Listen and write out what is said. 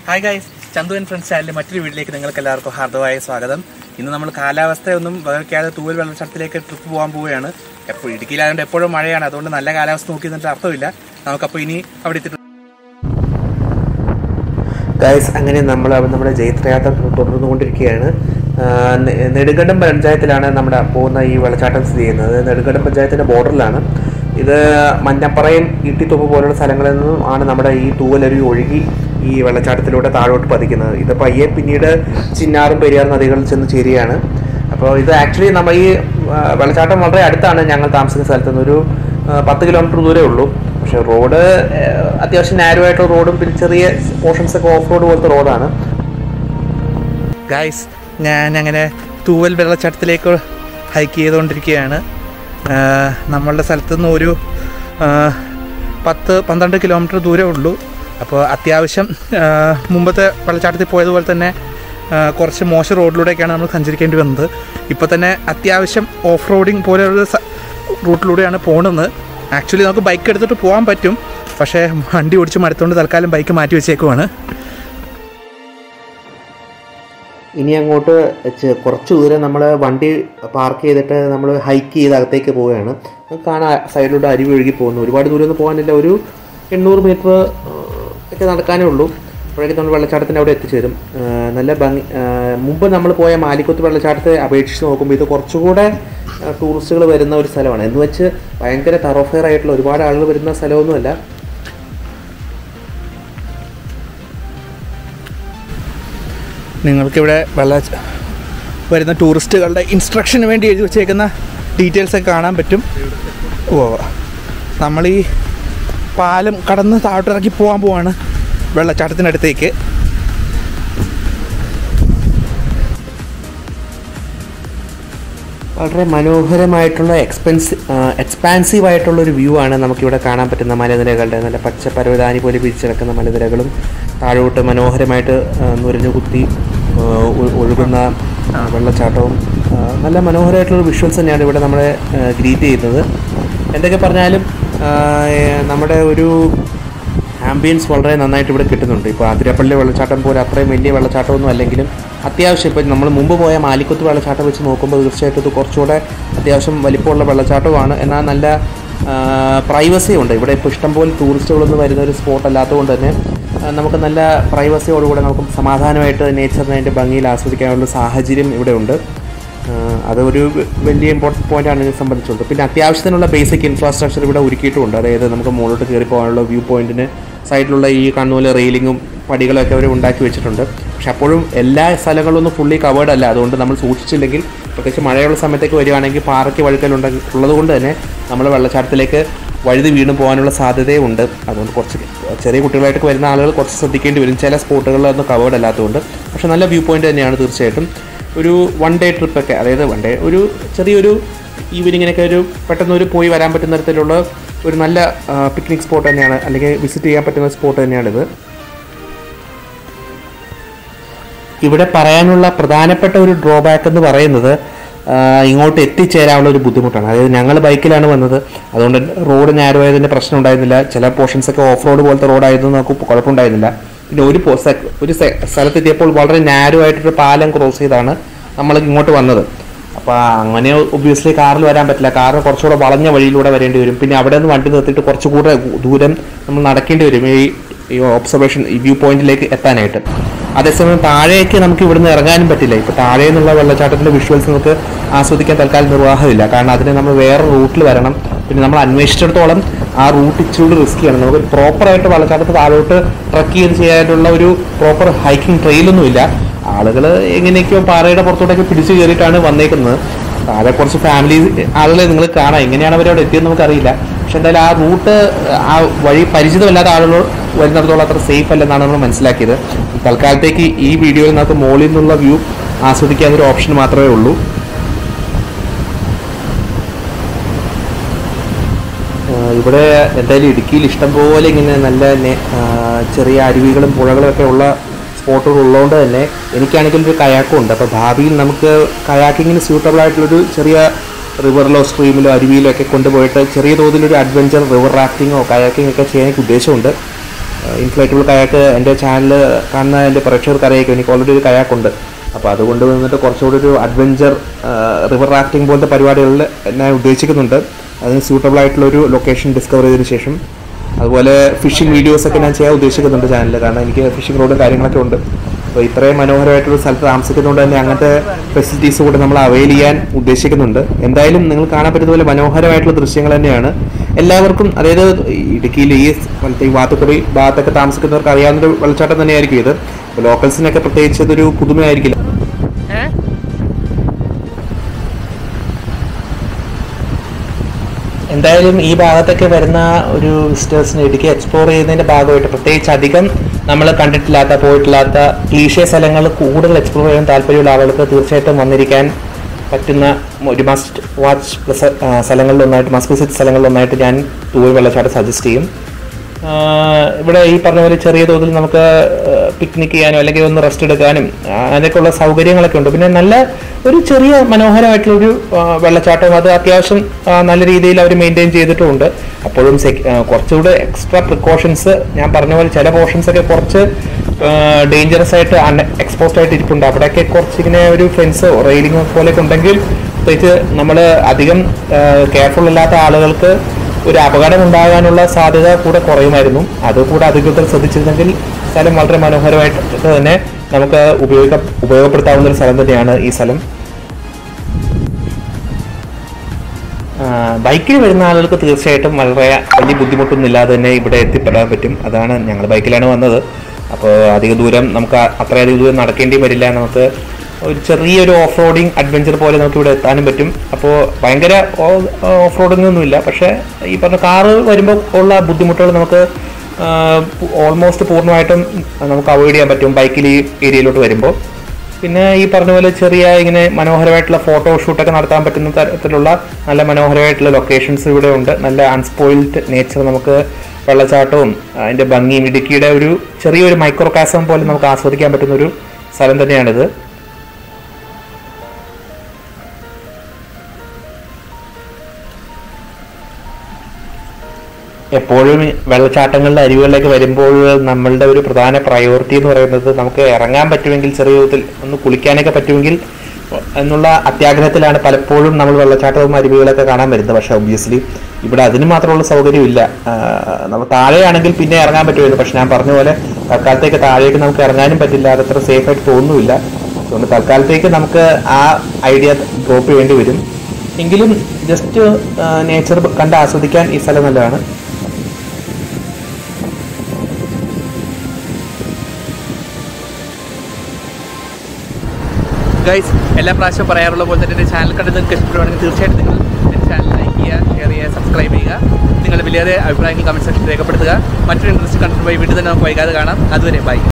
hi guys Chandu and friends ചാനലിലെ മറ്റൊരു വീട്ടിലേക്ക് നിങ്ങൾക്ക് എല്ലാവർക്കും ഹാർദവമായ സ്വാഗതം ഇന്ന് നമ്മൾ കാലാവസ്ഥയൊന്നും വകയ്ക്കാതെ തൂവൽ വെള്ളച്ചാട്ടത്തിലേക്ക് ട്രിപ്പ് പോകാൻ പോവുകയാണ് എപ്പോൾ ഇടുക്കിയിലായതുകൊണ്ട് എപ്പോഴും മഴയാണ് അതുകൊണ്ട് നല്ല കാലാവസ്ഥ നോക്കി നിന്നിട്ട് അർത്ഥമില്ല നമുക്കപ്പോൾ ഇനി അവിടെ എത്തിയിട്ട് ഗൈസ് അങ്ങനെ നമ്മൾ നമ്മുടെ ജൈത്രയാത്ര തുടർന്നുകൊണ്ടിരിക്കുകയാണ് ആ, നെ- നെടുങ്കണ്ടം പഞ്ചായത്തിലാണ് നമ്മുടെ പോകുന്ന ഈ വെള്ളച്ചാട്ടം സ്ഥിതി ചെയ്യുന്നത് നെടുങ്കണ്ടം പഞ്ചായത്തിൻ്റെ ബോർഡറിലാണ് ഇത് മഞ്ഞപ്പറയും ഈട്ടിത്തൊപ്പ് പോലുള്ള സ്ഥലങ്ങളിൽ നിന്നും ആണ് നമ്മുടെ ഈ തൂവലരുവി ഒഴുകി ഈ വെള്ളച്ചാട്ടത്തിലൂടെ താഴോട്ട് പതിക്കുന്നത് ഇത് പയ്യെ പിന്നീട് ചിന്നാറും പെരിയാർ നദികളിൽ ചെന്ന് ചേരുകയാണ് അപ്പോൾ ഇത് ആക്ച്വലി നമ്മൾ ഈ ആ, വെള്ളച്ചാട്ടം വളരെ അടുത്താണ് ഞങ്ങൾ താമസിക്കുന്ന സ്ഥലത്ത് നിന്ന് ഒരു ആ, പത്ത് കിലോമീറ്റർ ദൂരമേ ഉള്ളൂ പക്ഷേ റോഡ് ഏഹ്, അത്യാവശ്യം നാരോ ആയിട്ടുള്ള റോഡും പിന്നെ ചെറിയ പോർഷൻസ് ഒക്കെ ഓഫ് റോഡ് പോലത്തെ റോഡാണ് ഗൈസ് ഞാൻ അങ്ങനെ തൂവൽ വെള്ളച്ചാട്ടത്തിലേക്ക് ഹൈക്ക് ചെയ്തുകൊണ്ടിരിക്കുകയാണ് ആഹ് നമ്മളുടെ സ്ഥലത്തു നിന്ന് ഒരു ആഹ് പത്ത് പന്ത്രണ്ട് കിലോമീറ്റർ ദൂരമേ ഉള്ളൂ അപ്പോൾ അത്യാവശ്യം ആഹ് മുമ്പത്തെ വെള്ളച്ചാട്ടത്തിൽ പോയതുപോലെ തന്നെ ആഹ് കുറച്ച് മോശം റോഡിലൂടെയൊക്കെയാണ് നമ്മൾ സഞ്ചരിക്കേണ്ടി വന്നത് ഇപ്പോൾ തന്നെ അത്യാവശ്യം ഓഫ് റോഡിങ് പോലെയുള്ള സ- റൂട്ടിലൂടെയാണ് പോകുന്നത് ആക്ച്വലി നമുക്ക് ബൈക്ക് എടുത്തിട്ട് പോകാൻ പറ്റും പക്ഷേ വണ്ടി ഓടിച്ച് മടുത്തുകൊണ്ട് തൽക്കാലം ബൈക്ക് മാറ്റി വെച്ചേക്കുവാണ് ഇനി അങ്ങോട്ട് ചെ- കുറച്ച് ദൂരം നമ്മൾ വണ്ടി പാർക്ക് ചെയ്തിട്ട് നമ്മൾ ഹൈക്ക് ചെയ്ത് അകത്തേക്ക് പോവുകയാണ് നമുക്ക് കാണാം സൈഡിലൂടെ അരുവി ഒഴുകി പോകുന്നു ഒരുപാട് ദൂരം ഒന്നും പോകാനില്ല ഒരു എണ്ണൂറ് മീറ്റർ ഒക്കെ നടക്കാനേ ഉള്ളൂ അപ്പോഴേക്കും നമ്മൾ വെള്ളച്ചാട്ടത്തിൻ്റെ അവിടെ എത്തിച്ചേരും ആ, നല്ല ഭംഗി ആ, മുമ്പ് നമ്മൾ പോയ മാലിക്കുത്ത് വെള്ളച്ചാട്ടത്തെ അപേക്ഷിച്ച് നോക്കുമ്പോൾ ഇത് കുറച്ചുകൂടെ ടൂറിസ്റ്റുകൾ വരുന്ന ഒരു സ്ഥലമാണ് എന്ന് വെച്ച് ഭയങ്കര തറോഫെയർ ആയിട്ടുള്ള ഒരുപാട് ആളുകൾ വരുന്ന സ്ഥലമൊന്നുമല്ല നിങ്ങൾക്കിവിടെ വെള്ള വരുന്ന ടൂറിസ്റ്റുകളുടെ ഇൻസ്ട്രക്ഷന് വേണ്ടി എഴുതി വെച്ചേക്കുന്ന ഡീറ്റെയിൽസ് ഒക്കെ കാണാൻ പറ്റും ഓ നമ്മൾ ഈ പാലം കടന്ന് താഴോട്ടിറങ്ങി പോകാൻ പോവാണ് വെള്ളച്ചാട്ടത്തിനടുത്തേക്ക് വളരെ മനോഹരമായിട്ടുള്ള എക്സ്പെൻസി എക്സ്പാൻസീവ് ആയിട്ടുള്ള ഒരു വ്യൂ ആണ് നമുക്കിവിടെ കാണാൻ പറ്റുന്ന മലനിരകളുടെ നല്ല പച്ച പരവതാനി പോലെ പിരിച്ചിടക്കുന്ന മലനിരകളും താഴോട്ട് മനോഹരമായിട്ട് ആ, നുരഞ്ഞു കുത്തി ആ, ഒ- ഒഴുകുന്ന ആ, വെള്ളച്ചാട്ടവും ആ, നല്ല മനോഹരമായിട്ടുള്ള വിഷ്വൽസ് തന്നെയാണ് ഇവിടെ നമ്മളെ ഗ്രീറ്റ് ചെയ്യുന്നത് എന്തൊക്കെ പറഞ്ഞാലും ആ, ഏ, നമ്മുടെ ഒരു ആംബിയൻസ് വളരെ നന്നായിട്ട് ഇവിടെ കിട്ടുന്നുണ്ട് ഇപ്പോൾ അതിരപ്പള്ളി വെള്ളച്ചാട്ടം പോലെ അത്രയും വലിയ വെള്ളച്ചാട്ടമൊന്നും അല്ലെങ്കിലും അത്യാവശ്യം ഇപ്പോൾ നമ്മൾ മുമ്പ് പോയ മാലിക്കുത്ത് വെള്ളച്ചാട്ടം വെച്ച് നോക്കുമ്പോൾ തീർച്ചയായിട്ടും ഇത് കുറച്ചുകൂടെ അത്യാവശ്യം വലിപ്പമുള്ള വെള്ളച്ചാട്ടമാണ് എന്നാൽ നല്ല പ്രൈവസി ഉണ്ട് ഇവിടെ ഇപ്പോൾ ഇഷ്ടംപോലെ ടൂറിസ്റ്റുകളൊന്നും വരുന്ന ഒരു സ്പോട്ട് അല്ലാത്തതുകൊണ്ട് തന്നെ ആ, നമുക്ക് നല്ല പ്രൈവസിയോടുകൂടെ നമുക്ക് സമാധാനമായിട്ട് നേച്ചറിനെ അതിൻ്റെ ഭംഗിയിൽ ആസ്വദിക്കാനുള്ള സാഹചര്യം ഇവിടെ ഉണ്ട് ആഹ് അതൊരു വ- വലിയ ഇമ്പോർട്ടൻറ്റ് പോയിന്റാണ് ഇതിനെ സംബന്ധിച്ചുള്ളത് പിന്നെ അത്യാവശ്യത്തിനുള്ള ബേസിക് ഇൻഫ്രാസ്ട്രക്ചർ ഇവിടെ ഒരുക്കിയിട്ടുമുണ്ട് അതായത് നമുക്ക് മുകളിലോട്ട് കയറി പോകാനുള്ള വ്യൂ പോയിന്റിന് സൈഡിലുള്ള ഈ കണ്ണൂല് റെയിലിങ്ങും പടികളൊക്കെ അവർ ഉണ്ടാക്കി വെച്ചിട്ടുണ്ട് പക്ഷെ അപ്പോഴും എല്ലാ സ്ഥലങ്ങളൊന്നും ഫുള്ളി കവേർഡ് അല്ല അതുകൊണ്ട് നമ്മൾ സൂക്ഷിച്ചില്ലെങ്കിൽ പ്രത്യേകിച്ച് മഴയുള്ള സമയത്തേക്ക് വരികയാണെങ്കിൽ പാറയ്ക്ക് വഴുക്കലുണ്ട് ഉള്ളതുകൊണ്ട് തന്നെ നമ്മൾ വെള്ളച്ചാട്ടത്തിലേക്ക് വഴുതി വീണ് പോകാനുള്ള സാധ്യതയും ഉണ്ട് അതുകൊണ്ട് കുറച്ച് ചെറിയ കുട്ടികളായിട്ട് വരുന്ന ആളുകൾ കുറച്ച് ശ്രദ്ധിക്കേണ്ടി വരും ചില സ്പോട്ടുകളിലൊന്നും കവേർഡ് അല്ലാത്തതുകൊണ്ട് പക്ഷെ നല്ല വ്യൂ പോയിന്റ് തന്നെയാണ് തീർച്ചയായിട്ടും ഒരു വൺ ഡേ ട്രിപ്പൊക്കെ അതായത് വൺ ഡേ ഒരു ചെറിയൊരു ഈവനിങ്ങിനൊക്കെ ഒരു പെട്ടെന്ന് ഒരു പോയി വരാൻ പറ്റുന്ന തരത്തിലുള്ള ഒരു നല്ല പിക്നിക് സ്പോട്ട് തന്നെയാണ് അല്ലെങ്കിൽ വിസിറ്റ് ചെയ്യാൻ പറ്റുന്ന സ്പോട്ട് തന്നെയാണിത് ഇവിടെ പറയാനുള്ള പ്രധാനപ്പെട്ട ഒരു ഡ്രോബാക്ക് എന്ന് പറയുന്നത് ആ, ഇങ്ങോട്ട് എത്തിച്ചേരാനുള്ള ഒരു ബുദ്ധിമുട്ടാണ് അതായത് ഞങ്ങൾ ബൈക്കിലാണ് വന്നത് അതുകൊണ്ട് റോഡ് നാരോ ആയതിൻ്റെ പ്രശ്നം ഉണ്ടായിരുന്നില്ല ചില പോർഷൻസ് ഒക്കെ ഓഫ് റോഡ് പോലത്തെ റോഡായിരുന്നു നമുക്ക് കുഴപ്പമുണ്ടായിരുന്നില്ല പിന്നെ ഒരു പോ- സെ- ഒരു സെ- സ്ഥലത്തെത്തിയപ്പോൾ വളരെ നാരോ ആയിട്ടൊരു പാലം ക്രോസ് ചെയ്താണ് നമ്മൾ ഇങ്ങോട്ട് വന്നത് അപ്പോൾ അങ്ങനെ ഒബ്വിയസ്ലി കാറിൽ വരാൻ പറ്റില്ല കാറിന് കുറച്ചുകൂടെ വളഞ്ഞ വഴിയിലൂടെ വരേണ്ടി വരും പിന്നെ അവിടെ നിന്ന് വണ്ടി നിർത്തിയിട്ട് കുറച്ചുകൂടെ ദൂരം നമ്മൾ നടക്കേണ്ടി വരും ഈ ഈ ഒബ്സർവേഷൻ ഈ വ്യൂ പോയിന്റിലേക്ക് എത്താനായിട്ട് അതേസമയം താഴേക്ക് നമുക്ക് ഇവിടുന്ന് ഇറങ്ങാനും പറ്റില്ല ഇപ്പോൾ താഴെ നിന്നുള്ള വെള്ളച്ചാട്ടത്തിൻ്റെ വിഷ്വൽസ് നമുക്ക് ആസ്വദിക്കാൻ തൽക്കാലം നിർവാഹമില്ല കാരണം അതിന് നമ്മൾ വേറെ റൂട്ടിൽ വരണം പിന്നെ നമ്മൾ അന്വേഷിച്ചിടത്തോളം ആ റൂട്ട് ഇച്ചിരി റിസ്ക്കിയാണ് നമുക്ക് പ്രോപ്പറായിട്ട് വെള്ളച്ചാട്ടത്തിൽ താഴോട്ട് ട്രക്ക് ചെയ്ത് ചെയ്യാനുള്ള ഒരു പ്രോപ്പർ ഹൈക്കിംഗ് ട്രെയിലൊന്നുമില്ല ആളുകൾ എങ്ങനെയൊക്കെയോ പാറയുടെ പുറത്തോട്ടൊക്കെ പിടിച്ചു കയറിയിട്ടാണ് വന്നേക്കുന്നത് താഴെ കുറച്ച് ഫാമിലി ആളുകളെ നിങ്ങൾ കാണാം എങ്ങനെയാണ് അവർ അവിടെ എത്തിയെന്ന് നമുക്കറിയില്ല പക്ഷെ എന്തായാലും ആ റൂട്ട് ആ വഴി പരിചിതമല്ലാത്ത ആളുകൾ വരുന്നിടത്തോളം അത്ര സേഫ് അല്ലെന്നാണ് നമ്മൾ മനസ്സിലാക്കിയത് തൽക്കാലത്തേക്ക് ഈ വീഡിയോയിൽ നമുക്ക് മുകളിൽ നിന്നുള്ള വ്യൂ ആസ്വദിക്കാൻ ഒരു ഓപ്ഷൻ മാത്രമേ ഉള്ളൂ ആഹ് ഇവിടെ എന്തായാലും ഇടുക്കിയിൽ ഇഷ്ടംപോലെ ഇങ്ങനെ നല്ല നെ- ആഹ് ചെറിയ അരുവികളും പുഴകളും ഒക്കെ ഉള്ള സ്പോട്ടുകൾ ഉള്ളതുകൊണ്ട് തന്നെ എനിക്കാണെങ്കിൽ ഒരു കയാക്കും ഉണ്ട് അപ്പോൾ ഭാവിയിൽ നമുക്ക് കയാക്കിങ്ങിന് സ്യൂട്ടബിൾ ആയിട്ടുള്ളൊരു ചെറിയ റിവറിലോ സ്ട്രീമിലോ അരുവിയിലോ ഒക്കെ കൊണ്ടുപോയിട്ട് ചെറിയ തോതിലൊരു അഡ്വഞ്ചർ റിവർ റാഫ്റ്റിങ്ങോ കയാക്കിംഗ് ഒക്കെ ചെയ്യാൻ എനിക്ക് ഉദ്ദേശമുണ്ട് ഇൻഫ്ലേറ്റബിൾ കയാക്ക് എൻ്റെ ചാനൽ കാണുന്ന എൻ്റെ പ്രേക്ഷകർക്ക് അറിയിക്കും എനിക്ക് ഓൾറെഡി ഒരു കയാക്കുണ്ട് അപ്പോൾ അതുകൊണ്ട് വന്നിട്ട് കുറച്ചുകൂടി ഒരു അഡ്വഞ്ചർ റിവർ റാഫ്റ്റിംഗ് പോലത്തെ പരിപാടികളിൽ ഞാൻ ഉദ്ദേശിക്കുന്നുണ്ട് അതിന് സ്യൂട്ടബിൾ ആയിട്ടുള്ള ഒരു ലൊക്കേഷൻ ഡിസ്കവർ ചെയ്തതിന് ശേഷം അതുപോലെ ഫിഷിംഗ് വീഡിയോസ് ഒക്കെ ഞാൻ ചെയ്യാൻ ഉദ്ദേശിക്കുന്നുണ്ട് ചാനലിൽ കാരണം എനിക്ക് ഫിഷിംഗ് റോഡും കാര്യങ്ങളൊക്കെ ഉണ്ട് അപ്പോൾ ഇത്രയും മനോഹരമായിട്ടുള്ള സ്ഥലത്ത് താമസിക്കുന്നതുകൊണ്ട് തന്നെ അങ്ങനത്തെ ഫെസിലിറ്റീസ് കൂടെ നമ്മൾ അവൈൽ ചെയ്യാൻ ഉദ്ദേശിക്കുന്നുണ്ട് എന്തായാലും നിങ്ങൾ കാണാൻ പറ്റുന്ന പോലെ മനോഹരമായിട്ടുള്ള ദൃശ്യങ്ങൾ തന്നെയാണ് എല്ലാവർക്കും അതായത് ഇടുക്കിയിൽ ഈ സ്ഥലത്ത് ഈ വാത്തുക്കുറി ഭാഗത്തൊക്കെ താമസിക്കുന്നവർക്ക് അറിയാവുന്നൊരു വെള്ളച്ചാട്ടം തന്നെയായിരിക്കും ഇത് അപ്പോൾ ലോക്കൽസിനൊക്കെ പ്രത്യേകിച്ച് ഇതൊരു പുതുമയായിരിക്കില്ല എന്തായാലും ഈ ഭാഗത്തൊക്കെ വരുന്ന ഒരു വിസിറ്റേഴ്സിന് ഇടുക്കി എക്സ്പ്ലോർ ചെയ്യുന്നതിന്റെ ഭാഗമായിട്ട് പ്രത്യേകിച്ച് അധികം നമ്മൾ കണ്ടിട്ടില്ലാത്ത പോയിട്ടില്ലാത്ത ക്ലീഷ്യ സ്ഥലങ്ങൾ കൂടുതൽ എക്സ്പ്ലോർ ചെയ്യാൻ താല്പര്യമുള്ള ആളുകൾക്ക് തീർച്ചയായിട്ടും വന്നിരിക്കാൻ പറ്റുന്ന ഒരു മസ്റ്റ് വാച്ച് സ്ഥലങ്ങളിലൊന്നായിട്ട് മസ്റ്റ് വിസിറ്റ് സ്ഥലങ്ങളിലൊന്നായിട്ട് ഞാൻ തൂവൽ വെള്ളച്ചാട്ടം സജസ്റ്റ് ചെയ്യും ആഹ് ഇവിടെ ഈ പറഞ്ഞ പോലെ ചെറിയ തോതിൽ നമുക്ക് പിക്നിക് ചെയ്യാനോ അല്ലെങ്കിൽ ഒന്ന് റെസ്റ്റ് എടുക്കാനും ആഹ് അതിനൊക്കെയുള്ള സൗകര്യങ്ങളൊക്കെ ഉണ്ട് പിന്നെ നല്ല ഒരു ചെറിയ മനോഹരമായിട്ടുള്ളൊരു ആഹ് വെള്ളച്ചാട്ടം അത് അത്യാവശ്യം ആഹ് നല്ല രീതിയിൽ അവർ മെയിൻറ്റെയിൻ ചെയ്തിട്ടുമുണ്ട് അപ്പോഴും sec- ആഹ് കുറച്ചുകൂടെ എക്സ്ട്രാ പ്രിക്കോഷൻസ് ഞാൻ പറഞ്ഞ പോലെ ചില പോർഷൻസ് ഒക്കെ കുറച്ച് ഡേഞ്ചറസ് ആയിട്ട് അൺ എക്സ്പോസ്ഡ് ആയിട്ട് ഇരിപ്പുണ്ട് അവിടെയൊക്കെ കുറച്ച് ഇങ്ങനെ ഒരു ഫെൻസോ റെയിലിങ്ങോ പോലെയൊക്കെ ഉണ്ടെങ്കിൽ പ്രത്യേകിച്ച് നമ്മൾ അധികം കെയർഫുൾ അല്ലാത്ത ആളുകൾക്ക് ഒരു അപകടം ഉണ്ടാകാനുള്ള സാധ്യത കൂടെ കുറയുമായിരുന്നു അത് കൂടെ അധികൃതർ ശ്രദ്ധിച്ചിരുന്നെങ്കിൽ സ്ഥലം വളരെ മനോഹരമായിട്ട് തന്നെ നമുക്ക് ഉപയോഗിക്ക ഉപയോഗപ്പെടുത്താവുന്ന ഒരു സ്ഥലം തന്നെയാണ് ഈ സ്ഥലം ബൈക്കിൽ വരുന്ന ആളുകൾക്ക് തീർച്ചയായിട്ടും വളരെ വലിയ ബുദ്ധിമുട്ടൊന്നും ഇല്ലാതെ തന്നെ ഇവിടെ എത്തിപ്പെടാൻ പറ്റും അതാണ് ഞങ്ങൾ ബൈക്കിലാണ് വന്നത് അപ്പോൾ അധിക ദൂരം നമുക്ക് അ- അത്രയധികം ദൂരം നടക്കേണ്ടി വരില്ല നമുക്ക് ഒരു ചെറിയൊരു ഓഫ് റോഡിങ് അഡ്വഞ്ചർ പോലെ നമുക്ക് ഇവിടെ എത്താനും പറ്റും അപ്പോൾ ഭയങ്കര ഓഫ് റോഡിംഗ് ഒന്നുമില്ല പക്ഷേ ഈ പറഞ്ഞ കാറ് വരുമ്പോൾ ഉള്ള ബുദ്ധിമുട്ടുകൾ നമുക്ക് ഓൾമോസ്റ്റ് പൂർണ്ണമായിട്ടും നമുക്ക് അവോയ്ഡ് ചെയ്യാൻ പറ്റും ബൈക്കിൽ ഈ ഏരിയയിലോട്ട് വരുമ്പോൾ പിന്നെ ഈ പറഞ്ഞ പോലെ ചെറിയ ഇങ്ങനെ മനോഹരമായിട്ടുള്ള ഫോട്ടോ ഷൂട്ടൊക്കെ നടത്താൻ പറ്റുന്ന തരത്തിലുള്ള നല്ല മനോഹരമായിട്ടുള്ള ലൊക്കേഷൻസ് ഇവിടെ ഉണ്ട് നല്ല അൺസ്പോയിൽഡ് നേച്ചർ നമുക്ക് വെള്ളച്ചാട്ടവും അതിൻ്റെ ഭംഗിയും ഇടുക്കിയുടെ ഒരു ചെറിയൊരു മൈക്രോ കാസം പോലെ നമുക്ക് ആസ്വദിക്കാൻ പറ്റുന്ന ഒരു സ്ഥലം തന്നെയാണിത് എപ്പോഴും ഈ വെള്ളച്ചാട്ടങ്ങളുടെ അരിവുകളിലേക്ക് വരുമ്പോൾ നമ്മളുടെ ഒരു പ്രധാന പ്രയോറിറ്റി എന്ന് പറയുന്നത് നമുക്ക് ഇറങ്ങാൻ പറ്റുമെങ്കിൽ ചെറിയ വിധത്തിൽ ഒന്ന് കുളിക്കാനൊക്കെ പറ്റുമെങ്കിൽ എന്നുള്ള അത്യാഗ്രഹത്തിലാണ് പലപ്പോഴും നമ്മൾ വെള്ളച്ചാട്ടവും അരുവികളൊക്കെ കാണാൻ വരുന്നത് പക്ഷെ ഒബ്വിയസ്ലി ഇവിടെ അതിന് മാത്രമുള്ള സൗകര്യമില്ല ആഹ് നമ്മൾ താഴെയാണെങ്കിൽ പിന്നെ ഇറങ്ങാൻ പറ്റുമായിരുന്നു പക്ഷെ ഞാൻ പറഞ്ഞ പോലെ തൽക്കാലത്തേക്ക് താഴേക്ക് നമുക്ക് ഇറങ്ങാനും പറ്റില്ല അതത്ര സേഫ് ആയിട്ട് തോന്നുന്നില്ല അതുകൊണ്ട് തൽക്കാലത്തേക്ക് നമുക്ക് ആ ഐഡിയ ഡ്രോപ്പ് ചെയ്യേണ്ടി വരും എങ്കിലും ജസ്റ്റ് നേച്ചർ കണ്ട് ആസ്വദിക്കാൻ ഈ സ്ഥലം നല്ലതാണ് ഗൈസ് എല്ലാ പ്രാവശ്യവും പറയാറുള്ള പോലെ തന്നെ എൻ്റെ ചാനൽ കണ്ട് നിങ്ങൾക്ക് ഇഷ്ടപ്പെടുവാണെങ്കിൽ തീർച്ചയായിട്ടും നിങ്ങൾ എൻ്റെ ചാനൽ ലൈക്ക് ചെയ്യുക ഷെയർ ചെയ്യുക സബ്സ്ക്രൈബ് ചെയ്യുക നിങ്ങളുടെ വലിയ അഭിപ്രായങ്ങൾ കമൻറ്റ് സെക്ഷനിൽ രേഖപ്പെടുത്തുക മറ്റൊരു ഇൻട്രസ്റ്റ് കണ്ടിട്ട് പോയി വീട്ടിൽ തന്നെ നമുക്ക് വൈകാതെ കാണാം അതുവരെ ബൈ